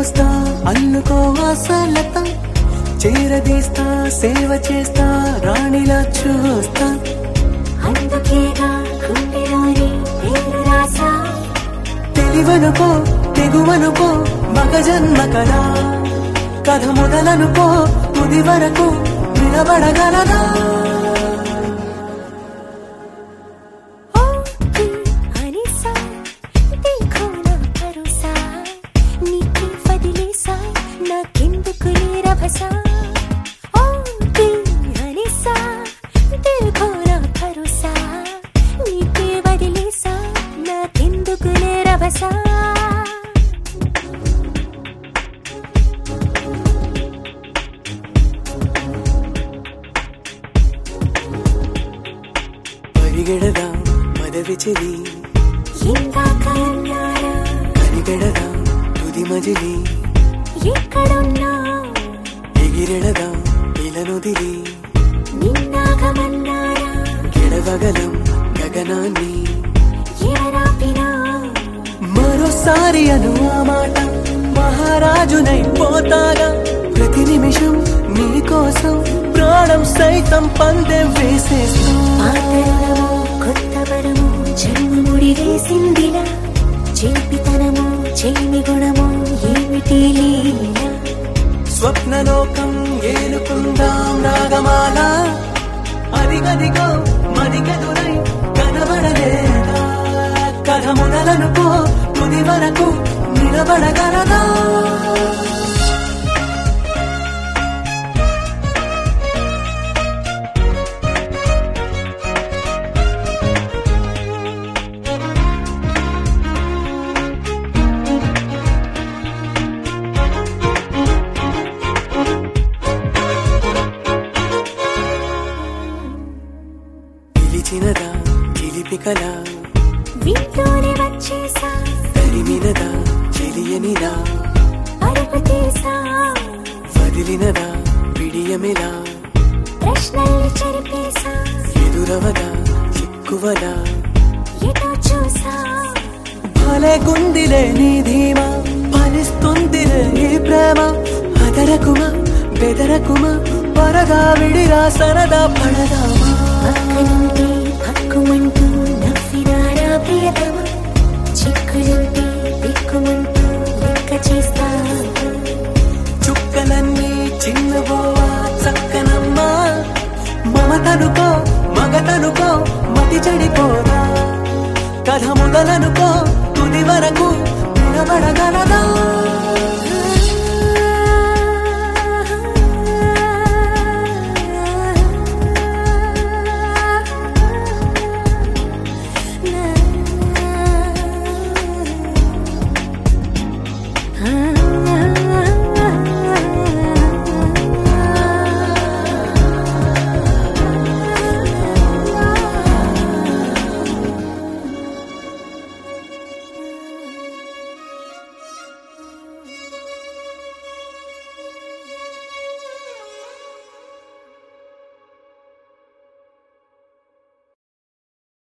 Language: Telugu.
కోస్తా అల్లుకో ఆశలత చేరదీస్తా సేవ చేస్తా రాణిలా చూస్తా అందుకేగా గుండెలోని పేరు రాసా తెలివనుకో తెగువనుకో మగ జన్మ కదా కథ మొదలనుకో తుది వరకు నిలబడగలదా ఓ అనిసా देखो నా భరోసా నీకే వదిలేసా నాకెందుకు రభసా ఓ అనిసా देखो నా భరోసా నీకే వదిలేసా నాకెందుకు రభసా పరిగెడదా పదవి చెలి ఇందాక అన్నారా కనిగెడదా తుది మజిలి ఎక్కడున్నా ఎగిరెడదా ఇలనుదిలి నిన్నాగమన్నారా గెడవగలం గగనాన్ని ఎవరాపినా మరోసారి అను ఆ మాట మహారాజునై పోతాగా ప్రతి నిమిషం నీ కోసం ప్రాణం సైతం పందెం వేసేస్తూ పాతరము కొత్త వరము జన్మ ముడి వేసిందిలా చేపితనము చేమి గుణము ఏమిటి లీల స్వప్నలోకం ఏలుకుందాం రాగమాల అదిగదిగో మదిగదురై కనబడలేదా కథ మొదలనుకో తుది వరకు నిలబడగలదా పిలిచినదా పిలిపికలా వింటూనే వచ్చేసా తరిమినదా చెలియనిలా అడుగు తీసా వదిలినదా పిడియమిలా ప్రశ్నల్ని చెరిపేసా ఎదురవదా చిక్కువలా ఎటో చూసా భలే గుందిలే నీ ధీమా ఫలిస్తుందిలే నీ ప్రేమ అదరకుమా బెదరకుమా పరదా విడిరా సరదా పడదామా పక్కనుంటే పక్కుమంటూ నవ్వినారా ప్రియతమ చిక్కులుంటే దిక్కుమంటూ లెక్క చేస్తా చుక్కలన్నీ చిన్నబోవా చక్కనమ్మా మమతనుకో మగతనుకో మతి చెడిపోదా కథ మొదలనుకో తుది వరకు నిలబడగలదా Ah